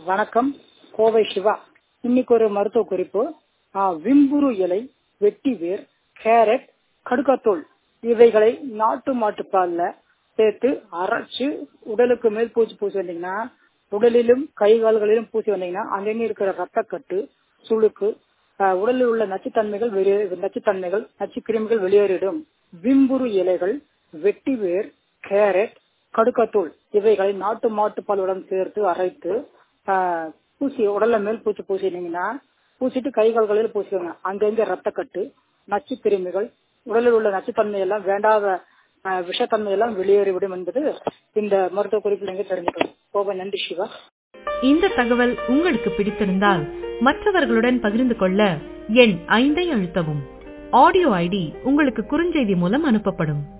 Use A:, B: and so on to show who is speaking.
A: வணக்கம் கோவை சிவா இன்னைக்கு ஒரு மருத்துவ குறிப்பு ஆ, விம்புரு இலை வெட்டி வேர் கேரட் கடுக்காத்தூள் இவைகளை நாட்டு மாட்டு பால்ல சேர்த்து அரைச்சு உடலுக்கு மேல் பூச்சி பூசி வந்தீங்கன்னா உடலிலும் கை கால்களிலும் பூசி வந்தீங்கன்னா அங்கங்க இருக்கிற ரத்தக்கட்டு சுளுக்கு ஆ, உடலில் உள்ள நச்சுத்தன்மைகள் வெளியே நச்சுத்தன்மைகள் நச்சு கிருமிகள் வெளியேறிடும் விம்புரு இலைகள் வெட்டி வேர் கேரட் கடுக்காத்தூள் இவைகளை நாட்டு மாட்டு பாலுடன் சேர்த்து அரைத்து ஆ, பூசி உடல்ல மேல் பூச்சி பூசினீங்கன்னா பூசிட்டு கை கால்களில் பூசிக்கோங்க அங்கங்க ரத்தக்கட்டு நச்சு கிருமிகள் உடலில் உள்ள நச்சுத்தன்மை எல்லாம் வேண்டாத ஆ, விஷத்தன்மை எல்லாம் வெளியேறிவிடும் என்பது இந்த மருத்துவ குறிப்பில் நீங்க தெரிஞ்சுக்கணும் கோபை நன்றி சிவா
B: இந்த தகவல் உங்களுக்கு பிடித்திருந்தால் மற்றவர்களுடன் பகிர்ந்து கொள்ள எண் ஐந்தை அழுத்தவும் ஆடியோ ஐடி உங்களுக்கு குறுஞ்செய்தி மூலம் அனுப்பப்படும்